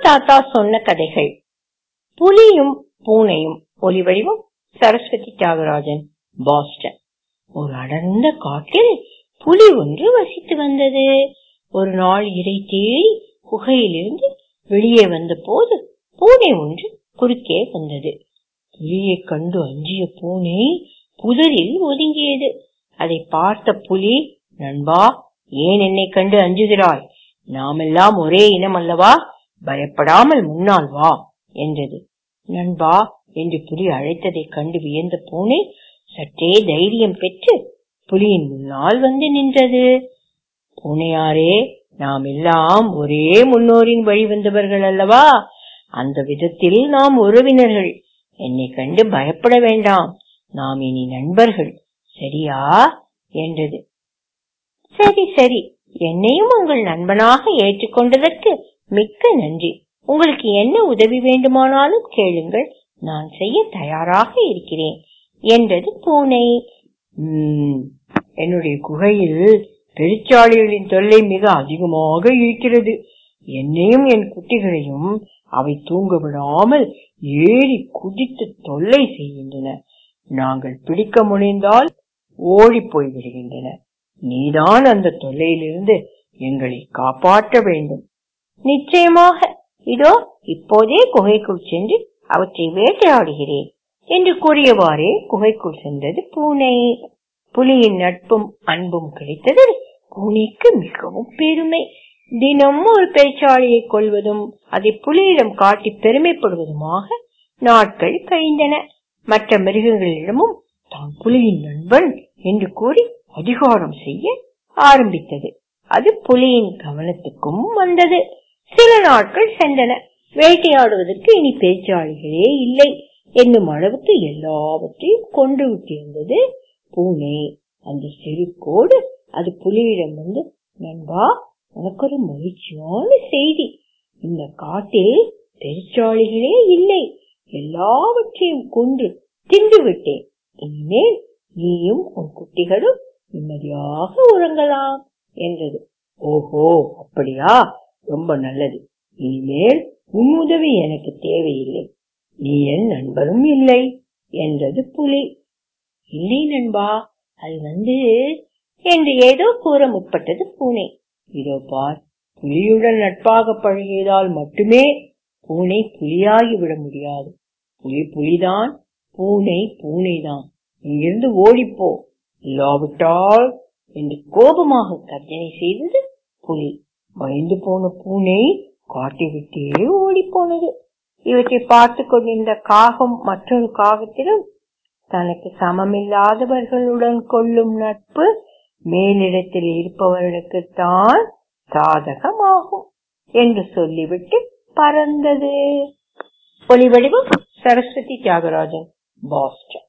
தாத்தா சொன்ன கதைகள் புலியும் பூனையும் ஒலிவடிவம் சரஸ்வதி தியாகராஜன் பாஸ்டன் ஒரு அடர்ந்த காட்டில் புலி ஒன்று வசித்து வந்தது ஒரு நாள் இறை தேடி குகையிலிருந்து வெளியே வந்த போது பூனை ஒன்று குறுக்கே வந்தது புலியை கண்டு அஞ்சிய பூனை புதரில் ஒதுங்கியது அதை பார்த்த புலி நண்பா ஏன் என்னை கண்டு அஞ்சுகிறாய் நாமெல்லாம் ஒரே இனம் அல்லவா பயப்படாமல் முன்னால் வா என்றது நண்பா என்று புலி அழைத்ததை கண்டு வியந்த பூனை சற்றே தைரியம் பெற்று புலியின் முன்னால் வந்து நின்றது பூனையாரே நாம் எல்லாம் ஒரே முன்னோரின் வழி வந்தவர்கள் அல்லவா அந்த விதத்தில் நாம் உறவினர்கள் என்னை கண்டு பயப்பட வேண்டாம் நாம் இனி நண்பர்கள் சரியா என்றது சரி சரி என்னையும் உங்கள் நண்பனாக ஏற்றுக்கொண்டதற்கு மிக்க நன்றி உங்களுக்கு என்ன உதவி வேண்டுமானாலும் கேளுங்கள் நான் செய்ய தயாராக இருக்கிறேன் என்றது பூனை என்னுடைய குகையில் பெருச்சாளிகளின் தொல்லை மிக அதிகமாக இருக்கிறது என்னையும் என் குட்டிகளையும் அவை தூங்க விடாமல் ஏறி குதித்து தொல்லை செய்கின்றன நாங்கள் பிடிக்க முனைந்தால் ஓடி போய் விடுகின்றன நீதான் அந்த தொல்லையிலிருந்து எங்களை காப்பாற்ற வேண்டும் நிச்சயமாக இதோ இப்போதே குகைக்குள் சென்று அவற்றை வேட்டையாடுகிறேன் என்று கூறியவாறே குகைக்குள் சென்றது பூனை புலியின் நட்பும் அன்பும் கிடைத்ததில் பூனைக்கு மிகவும் பெருமை தினம் ஒரு பெருச்சாளியை கொள்வதும் அதை புலியிடம் காட்டி பெருமைப்படுவதுமாக நாட்கள் கழிந்தன மற்ற மிருகங்களிடமும் தான் புலியின் நண்பன் என்று கூறி அதிகாரம் செய்ய ஆரம்பித்தது அது புலியின் கவனத்துக்கும் வந்தது சில நாட்கள் சென்றன வேட்டையாடுவதற்கு இனி பேச்சாளிகளே இல்லை என்னும் அளவுக்கு எல்லாவற்றையும் கொண்டு விட்டிருந்தது பூனை அந்த செருக்கோடு அது புலியிடம் வந்து நண்பா உனக்கு ஒரு மகிழ்ச்சியான செய்தி இந்த காட்டில் பெருச்சாளிகளே இல்லை எல்லாவற்றையும் கொன்று தின்று விட்டேன் இனிமேல் நீயும் உன் குட்டிகளும் நிம்மதியாக உறங்கலாம் என்றது ஓஹோ அப்படியா ரொம்ப நல்லது இனிமேல் உன் உதவி எனக்கு தேவையில்லை நீ என் நண்பரும் இல்லை என்றது புலி இல்லை நண்பா அது வந்து என்று ஏதோ கூற முற்பட்டது பூனை இதோ பார் புலியுடன் நட்பாக பழகியதால் மட்டுமே பூனை புலியாகி விட முடியாது புலி புலிதான் பூனை பூனைதான் இங்கிருந்து ஓடிப்போ இல்லாவிட்டால் என்று கோபமாக கர்ஜனை செய்தது புலி பயந்து போன பூனை காட்டி விட்டே ஓடி போனது இவற்றை பார்த்து கொண்டிருந்த காகம் மற்றொரு காகத்திடம் தனக்கு சமமில்லாதவர்களுடன் கொள்ளும் நட்பு மேலிடத்தில் இருப்பவர்களுக்கு தான் சாதகமாகும் என்று சொல்லிவிட்டு பறந்தது ஒளிவடிவம் சரஸ்வதி தியாகராஜன் பாஸ்டன்